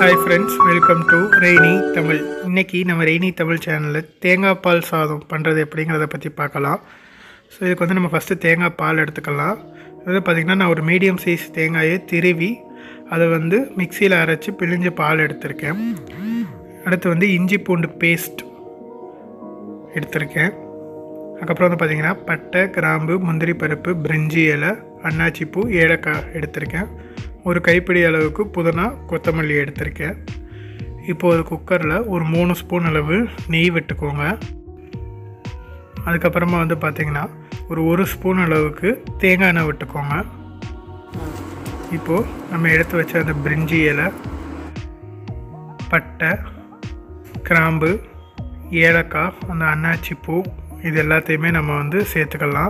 hi friends welcome to rainy Tamil இன்னைக்கு நம்ம rainy Tamil சேனலில் தேங்காய் பால் சாதம் பண்ணுறது எப்படிங்கிறத பற்றி பார்க்கலாம் ஸோ இதுக்கு வந்து நம்ம ஃபஸ்ட்டு தேங்காய் பால் எடுத்துக்கலாம் இது பார்த்திங்கன்னா நான் ஒரு மீடியம் சைஸ் தேங்காயை திருவி அதை வந்து மிக்சியில் அரைச்சி பிழிஞ்சு பால் எடுத்திருக்கேன் அடுத்து வந்து இஞ்சி பூண்டு பேஸ்ட் எடுத்திருக்கேன் அதுக்கப்புறம் வந்து பார்த்திங்கன்னா பட்டை கிராம்பு முந்திரி பருப்பு பிரிஞ்சி இலை அன்னாச்சி பூ ஏலக்காய் எடுத்திருக்கேன் ஒரு கைப்பிடி அளவுக்கு புதினா கொத்தமல்லி எடுத்திருக்கேன் இப்போ ஒரு குக்கரில் ஒரு மூணு ஸ்பூன் அளவு நெய் விட்டுக்கோங்க அதுக்கப்புறமா வந்து பார்த்திங்கன்னா ஒரு ஒரு ஸ்பூன் அளவுக்கு தேங்காய் எண்ணெய் விட்டுக்கோங்க இப்போது நம்ம எடுத்து வச்ச அந்த பிரிஞ்சி இலை பட்டை கிராம்பு ஏலக்காய் அந்த அன்னாச்சி பூ இது எல்லாத்தையுமே நம்ம வந்து சேர்த்துக்கலாம்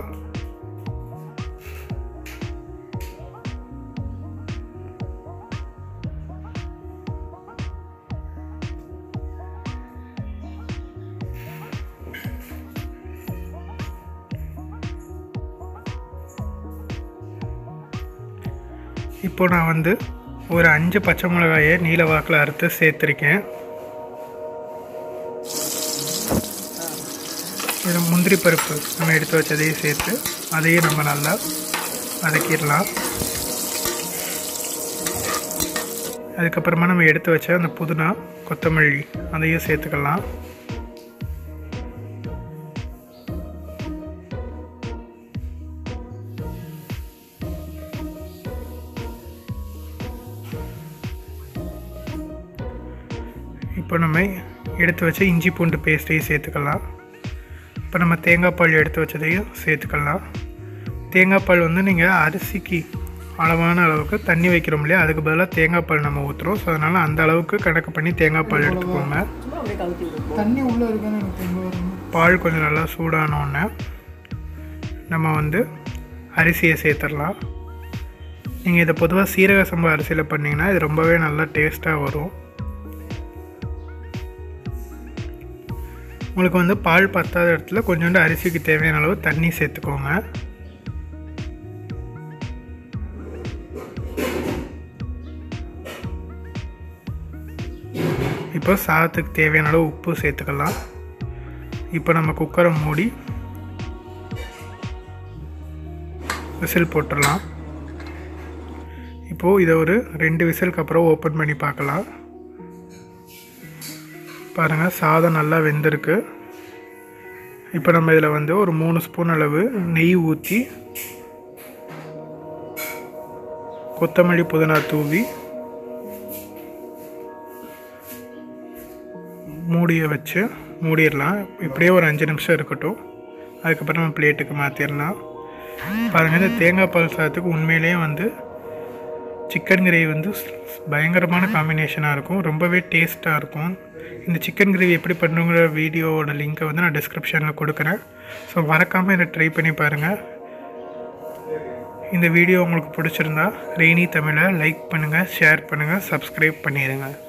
இப்போ நான் வந்து ஒரு அஞ்சு பச்சை மிளகாயை நீல வாக்கில் அறுத்து சேர்த்துருக்கேன் இது முந்திரி பருப்பு நம்ம எடுத்து வச்சதையும் சேர்த்து அதையும் நம்ம நல்லா வதக்கிடலாம் அதுக்கப்புறமா நம்ம எடுத்து வச்ச அந்த புதினா கொத்தமல்லி அதையும் சேர்த்துக்கலாம் இப்போ நம்ம எடுத்து வச்ச இஞ்சி பூண்டு பேஸ்ட்டையும் சேர்த்துக்கலாம் இப்போ நம்ம தேங்காய் பால் எடுத்து வச்சதையும் சேர்த்துக்கலாம் தேங்காய் பால் வந்து நீங்கள் அரிசிக்கு அளவான அளவுக்கு தண்ணி வைக்கிறோம் இல்லையா அதுக்கு பதிலாக தேங்காய் பால் நம்ம ஊற்றுறோம் ஸோ அதனால் அந்த அளவுக்கு கணக்கு பண்ணி தேங்காய் பால் எடுத்துக்கோங்க தண்ணி உள்ளே இருக்கான்னு எனக்கு எங்கே வரும் பால் கொஞ்சம் நல்லா சூடானோடனே நம்ம வந்து அரிசியை சேர்த்துடலாம் நீங்கள் இதை பொதுவாக சீரக சம்பா அரிசியில் பண்ணிங்கன்னா இது ரொம்பவே நல்லா டேஸ்ட்டாக வரும் உங்களுக்கு வந்து பால் பத்தாத இடத்துல கொஞ்சோண்டு அரிசிக்கு தேவையான அளவு தண்ணி சேர்த்துக்கோங்க இப்போ சாதத்துக்கு தேவையான அளவு உப்பு சேர்த்துக்கலாம் இப்போ நம்ம குக்கரை மூடி விசில் போட்டுடலாம் இப்போது இதை ஒரு ரெண்டு விசிலுக்கு அப்புறம் ஓப்பன் பண்ணி பார்க்கலாம் பாருங்கள் சாதம் நல்லா வெந்திருக்கு இப்போ நம்ம இதில் வந்து ஒரு மூணு ஸ்பூன் அளவு நெய் ஊற்றி கொத்தமல்லி புதினா தூவி மூடியை வச்சு மூடிடலாம் இப்படியே ஒரு அஞ்சு நிமிஷம் இருக்கட்டும் அதுக்கப்புறம் நம்ம பிளேட்டுக்கு மாற்றிடலாம் பாருங்கள் இந்த தேங்காய் பால் சாதத்துக்கு உண்மையிலேயே வந்து சிக்கன் கிரேவி வந்து பயங்கரமான காம்பினேஷனாக இருக்கும் ரொம்பவே டேஸ்ட்டாக இருக்கும் இந்த சிக்கன் கிரேவி எப்படி பண்ணுங்கிற வீடியோவோட லிங்க்கை வந்து நான் டிஸ்கிரிப்ஷனில் கொடுக்குறேன் ஸோ மறக்காமல் இதை ட்ரை பண்ணி பாருங்கள் இந்த வீடியோ உங்களுக்கு பிடிச்சிருந்தா ரெய்னி தமிழை லைக் பண்ணுங்கள் ஷேர் பண்ணுங்கள் சப்ஸ்கிரைப் பண்ணிடுங்க